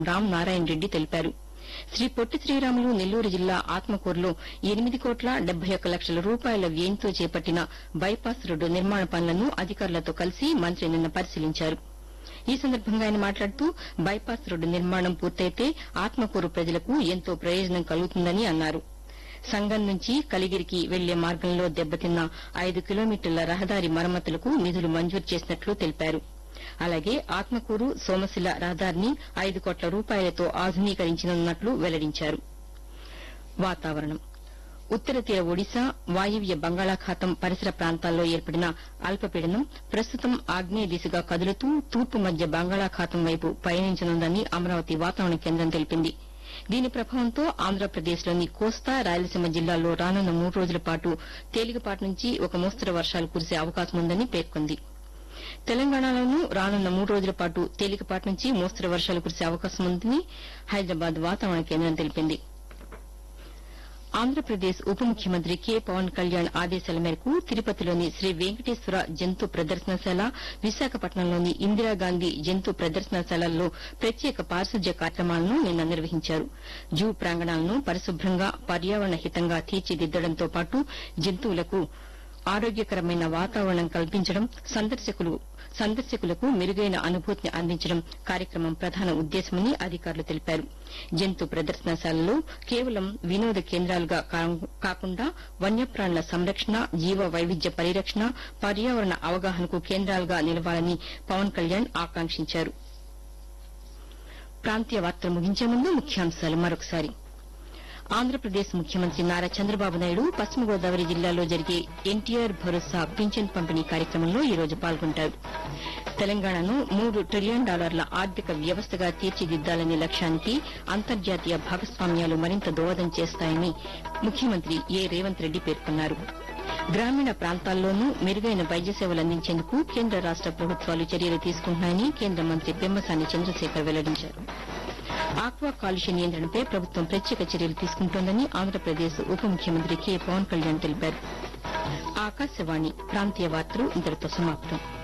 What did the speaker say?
రామ్ నారాయణ రెడ్డి తెలిపారు శ్రీ పొట్టి శ్రీరాములు నెల్లూరు జిల్లా ఆత్మకూరులో ఎనిమిది కోట్ల డెబ్బై ఒక్క లక్షల రూపాయల వ్యయంతో చేపట్టిన బైపాస్ రోడ్డు నిర్మాణ పనులను అధికారులతో కలిసి మంత్రి నిన్న పరిశీలించారు ఈ సందర్భంగా ఆయన మాట్లాడుతూ బైపాస్ రోడ్డు నిర్మాణం పూర్తయితే ఆత్మకూరు ప్రజలకు ఎంతో ప్రయోజనం కలుగుతుందని అన్నారు సంగం నుంచి కలిగిరికి వెళ్లే మార్గంలో దెబ్బతిన్న ఐదు కిలోమీటర్ల రహదారి మరమ్మతులకు నిధులు మంజూరు చేసినట్లు తెలిపారు అలాగే ఆత్మకూరు సోమశిల రహదారిని ఐదు కోట్ల రూపాయలతో ఆధునీకరించనున్నట్లు వెల్లడించారు వాతావరణం ఉత్తర తీర ఒడిశా వాయువ్య బంగాళాఖాతం పరిసర ప్రాంతాల్లో ఏర్పడిన అల్పపీడనం ప్రస్తుతం ఆగ్నేయ దిశగా కదులుతూ తూర్పు మధ్య బంగాళాఖాతం వైపు పయనించనుందని అమరావతి వాతావరణ కేంద్రం తెలిపింది దీని ప్రభావంతో ఆంధ్రప్రదేశ్లోని కోస్తా రాయలసీమ జిల్లాల్లో రానున్న మూడు రోజుల పాటు తేలికపాటి నుంచి ఒక మోస్తరు వర్షాలు కురిసే అవకాశం ఉందని పేర్కొంది తెలంగాణలోనూ రానున్న మూడు రోజుల పాటు తేలికపాటి నుంచి మోస్తరు వర్షాలు కురిసే అవకాశం ఉందని హైదరాబాద్ వాతావరణ కేంద్రం తెలిపింది ఆంధ్రప్రదేశ్ ఉప ముఖ్యమంత్రి కె పవన్ కళ్యాణ్ ఆదేశాల మేరకు తిరుపతిలోని శ్రీ వెంకటేశ్వర జంతు ప్రదర్శనశాల విశాఖపట్నంలోని ఇందిరాగాంధీ జంతు ప్రదర్శనశాలల్లో ప్రత్యేక పారిశుద్ధ్య కార్యక్రమాలను నిన్న నిర్వహించారు జూ ప్రాంగణాలను పరిశుభ్రంగా పర్యావరణ హితంగా తీర్చిదిద్దడంతో పాటు జంతువులకు ఆరోగ్యకరమైన వాతావరణం కల్పించడం సందర్శకులు సందర్శకులకు మెరుగైన అనుభూతిని అందించడం కార్యక్రమం ప్రధాన ఉద్దేశమని అధికారులు తెలిపారు జంతు ప్రదర్శనశాలలో కేవలం వినోద కేంద్రాలుగా కా- కాకుండా వన్యప్రాణుల సంరక్షణ జీవ వైవిధ్య పరిరక్షణ పర్యావరణ అవగాహనకు కేంద్రాలుగా నిలవాలని పవన్ కళ్యాణ్ ఆకాంక్షించారు ప్రాంతీయ వార్తలు ముగించే ముందు ముఖ్యాంశాలు మరొకసారి ఆంధ్రప్రదేశ్ ముఖ్యమంత్రి నారా చంద్రబాబు నాయుడు పశ్చిమ గోదావరి జిల్లాలో జరిగే ఎన్టీఆర్ భరోసా పింఛన్ పంపిణీ కార్యక్రమంలో ఈ రోజు పాల్గొంటారు తెలంగాణను మూడు ట్రిలియన్ డాలర్ల ఆర్థిక వ్యవస్థగా తీర్చిదిద్దాలనే లక్ష్యానికి అంతర్జాతీయ భాగస్వామ్యాలు మరింత దోహదం చేస్తాయని ముఖ్యమంత్రి ఏ రేవంత్ రెడ్డి పేర్కొన్నారు గ్రామీణ ప్రాంతాల్లోనూ మెరుగైన వైద్య సేవలు అందించేందుకు కేంద్ర రాష్ట ప్రభుత్వాలు చర్యలు తీసుకుంటున్నాయని కేంద్ర మంత్రి పెమ్మసాని చంద్రశేఖర్ వెల్లడించారు ఆక్వా కాలుష్య నియంత్రణపై ప్రభుత్వం ప్రత్యేక చర్యలు తీసుకుంటోందని ఆంధ్రప్రదేశ్ ఉప ముఖ్యమంత్రి కె పవన్ కళ్యాణ్ తెలిపారు ఆకాశవాణి ప్రాంతీయ వార్తలు ఇంతటితో సమాప్తం